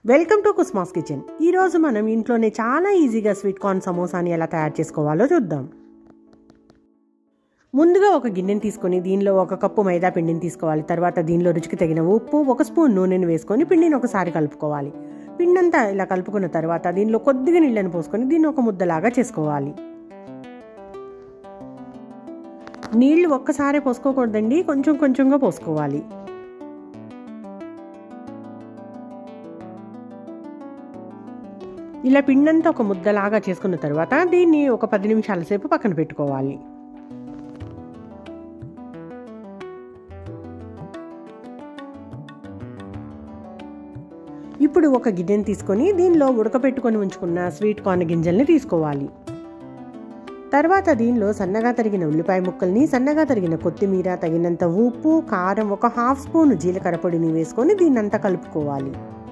welcome to కుస్మాస్ kitchen ఈరోజు మనం ఇంట్లోనే చాలా ఈజీగా స్వీట్ కార్న్ సమోసాని ఎలా తయారు చేసుకోవాలో చూద్దాం ముందుగా ఒక గిన్నెని తీసుకొని దీనిలో ఒక కప్పు మైదా పిండిని తీసుకోవాలి తర్వాత దీనిలో రుచికి తగిన ఉప్పు ఒక స్పూన్ నూనెని వేసుకొని పిండిని ఒకసారి కలుపుకోవాలి పిండి అంతా ఇలా కలుపుకున్న తర్వాత దీనిలో కొద్దిగా నీళ్ళని పోసుకొని దీన్ని ఒక ముద్దలాగా చేసుకోవాలి నీళ్లు ఒక్కసారి పోసుకోకూడదండి కొంచెం కొంచెంగా పోసుకోవాలి ఇలా పిండంతా ఒక ముద్దలాగా చేసుకున్న తర్వాత దీన్ని ఒక పది నిమిషాల సేపు పక్కన పెట్టుకోవాలి ఇప్పుడు ఒక గిన్నెని తీసుకొని దీనిలో ఉడకపెట్టుకొని ఉంచుకున్న స్వీట్ కార్న్ గింజల్ని తీసుకోవాలి తర్వాత దీనిలో సన్నగా తరిగిన ఉల్లిపాయ ముక్కల్ని సన్నగా తరిగిన కొత్తిమీర తగినంత ఉప్పు కారం ఒక హాఫ్ స్పూన్ జీలకర్ర పొడిని వేసుకొని దీన్నంతా కలుపుకోవాలి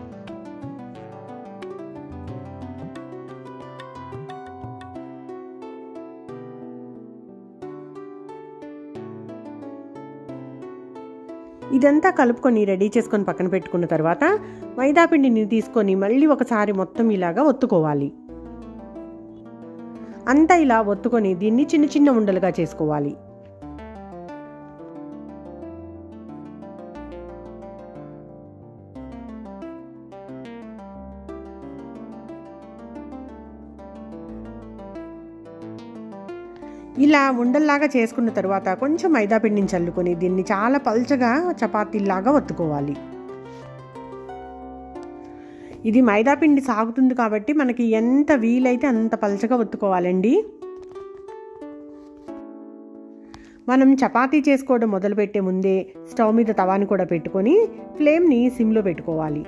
ఇదంతా కలుపుకొని రెడీ చేసుకొని పక్కన పెట్టుకున్న తర్వాత మైదా పిండిని తీసుకొని మళ్ళీ ఒకసారి మొత్తం ఇలాగా ఒత్తుకోవాలి అంతా ఇలా ఒత్తుకొని దీన్ని చిన్న చిన్న ఉండలుగా చేసుకోవాలి ఇలా ఉండల్లాగా చేసుకున్న తర్వాత కొంచెం మైదా పిండిని చల్లుకొని దీన్ని చాలా పల్చగా చపాతీలాగా ఒత్తుకోవాలి ఇది మైదా పిండి సాగుతుంది కాబట్టి మనకి ఎంత వీలైతే అంత పల్చగా ఒత్తుకోవాలండి మనం చపాతీ చేసుకోవడం మొదలుపెట్టే ముందే స్టవ్ మీద తవాని కూడా పెట్టుకొని ఫ్లేమ్ని సిమ్లో పెట్టుకోవాలి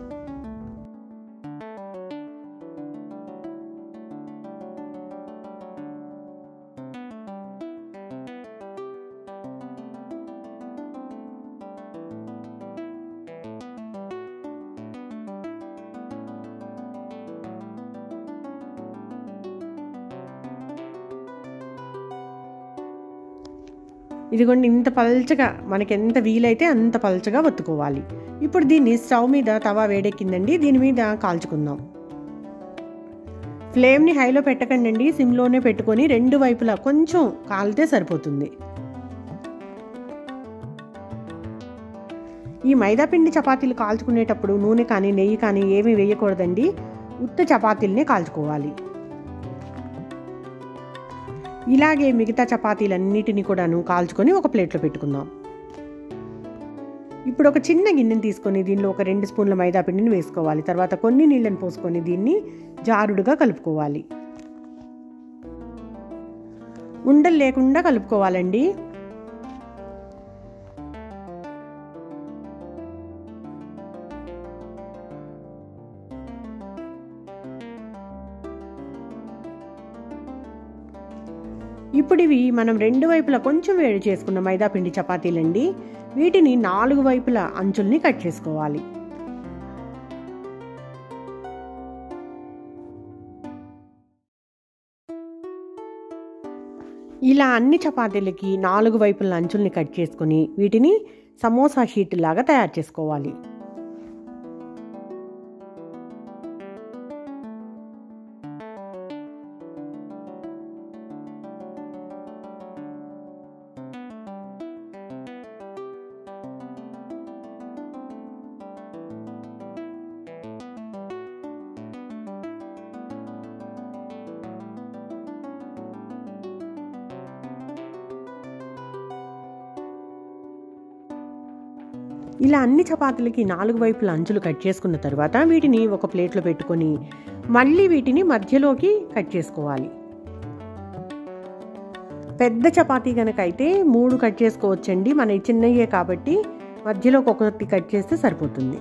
ఇదిగోండి ఇంత పల్చగా మనకి ఎంత వీలైతే అంత పల్చగా ఒత్తుకోవాలి ఇప్పుడు దీన్ని స్టవ్ మీద తవా వేడెక్కిందండి దీని మీద కాల్చుకుందాం ఫ్లేమ్ని హైలో పెట్టకండి సిమ్లోనే పెట్టుకొని రెండు వైపులా కొంచెం కాలితే సరిపోతుంది ఈ మైదాపిండి చపాతీలు కాల్చుకునేటప్పుడు నూనె కానీ నెయ్యి కానీ ఏమీ వేయకూడదండి ఉత్త చపాతీలనే కాల్చుకోవాలి ఇలాగే మిగతా చపాతీలన్నిటిని కూడాను కాల్చుకొని ఒక ప్లేట్లో పెట్టుకుందాం ఇప్పుడు ఒక చిన్న గిన్నెని తీసుకొని దీనిలో ఒక రెండు స్పూన్ల మైదా పిండిని వేసుకోవాలి తర్వాత కొన్ని నీళ్ళని పోసుకొని దీన్ని జారుడుగా కలుపుకోవాలి ఉండలు లేకుండా కలుపుకోవాలండి ఇప్పుడు ఇవి మనం రెండు వైపులా కొంచెం వేడి చేసుకున్న మైదాపిండి చపాతీలండి వీటిని నాలుగు వైపుల అంచుల్ని కట్ చేసుకోవాలి ఇలా అన్ని చపాతీలకి నాలుగు వైపుల అంచుల్ని కట్ చేసుకుని వీటిని సమోసా షీట్ లాగా తయారు చేసుకోవాలి ఇలా అన్ని చపాతీలకి నాలుగు వైపుల అంచులు కట్ చేసుకున్న తర్వాత వీటిని ఒక ప్లేట్లో పెట్టుకొని మళ్ళీ వీటిని మధ్యలోకి కట్ చేసుకోవాలి పెద్ద చపాతీ కనుక అయితే మూడు కట్ చేసుకోవచ్చండి మన చిన్నయ్యే కాబట్టి మధ్యలోకి ఒకటి కట్ చేస్తే సరిపోతుంది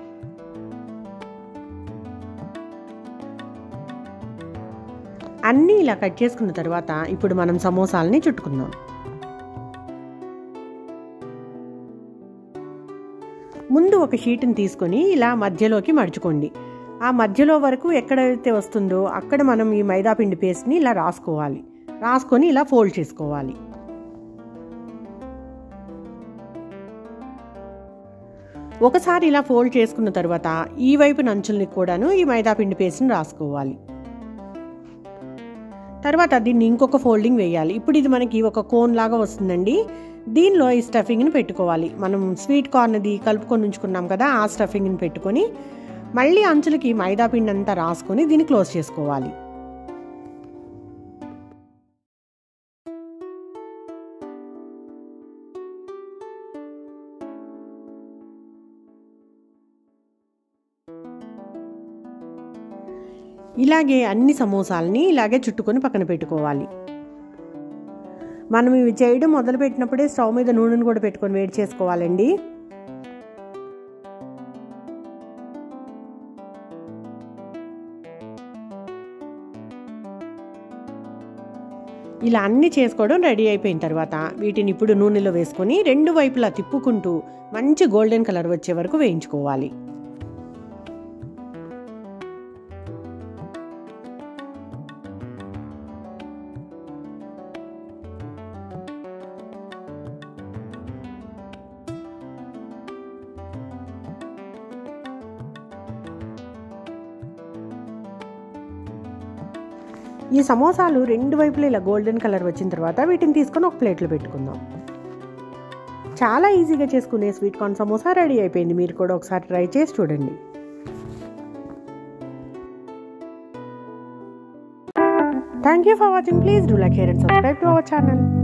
అన్నీ ఇలా కట్ చేసుకున్న తర్వాత ఇప్పుడు మనం సమోసాలని చుట్టుకుందాం ముందు ఒక షీట్ని తీసుకొని ఇలా మధ్యలోకి మడుచుకోండి ఆ మధ్యలో వరకు ఎక్కడైతే వస్తుందో అక్కడ మనం ఈ మైదాపిండి పేస్ట్ని ఇలా రాసుకోవాలి రాసుకొని ఇలా ఫోల్డ్ చేసుకోవాలి ఒకసారి ఇలా ఫోల్డ్ చేసుకున్న తర్వాత ఈ వైపు నంచుల్ని కూడాను ఈ మైదా పిండి పేస్ట్ని రాసుకోవాలి తర్వాత దీన్ని ఇంకొక ఫోల్డింగ్ వేయాలి ఇప్పుడు ఇది మనకి ఒక కోన్ లాగా వస్తుందండి దీనిలో ఈ స్టఫింగ్ని పెట్టుకోవాలి మనం స్వీట్ కార్న్ది కలుపుకొని ఉంచుకున్నాం కదా ఆ స్టఫింగ్ని పెట్టుకొని మళ్ళీ అంచులకి మైదా పిండి అంతా రాసుకొని దీన్ని క్లోజ్ చేసుకోవాలి ఇలాగే అన్ని సమోసాలని ఇలాగే చుట్టుకొని పక్కన పెట్టుకోవాలి మనం ఇవి చేయడం మొదలుపెట్టినప్పుడే స్టవ్ మీద నూనెను కూడా పెట్టుకొని వేడి చేసుకోవాలండి ఇలా అన్ని చేసుకోవడం రెడీ అయిపోయిన తర్వాత వీటిని ఇప్పుడు నూనెలో వేసుకొని రెండు వైపులా తిప్పుకుంటూ మంచి గోల్డెన్ కలర్ వచ్చే వరకు వేయించుకోవాలి ఈ సమోసాలు రెండు వైపులు ఇలా గోల్డెన్ కలర్ వచ్చిన తర్వాత వీటిని తీసుకొని ఒక ప్లేట్లో పెట్టుకుందాం చాలా ఈజీగా చేసుకునే స్వీట్ కార్న్ సమోసా రెడీ అయిపోయింది మీరు కూడా ఒకసారి ట్రై చేసి చూడండి thank you for watching please do like share and subscribe to our channel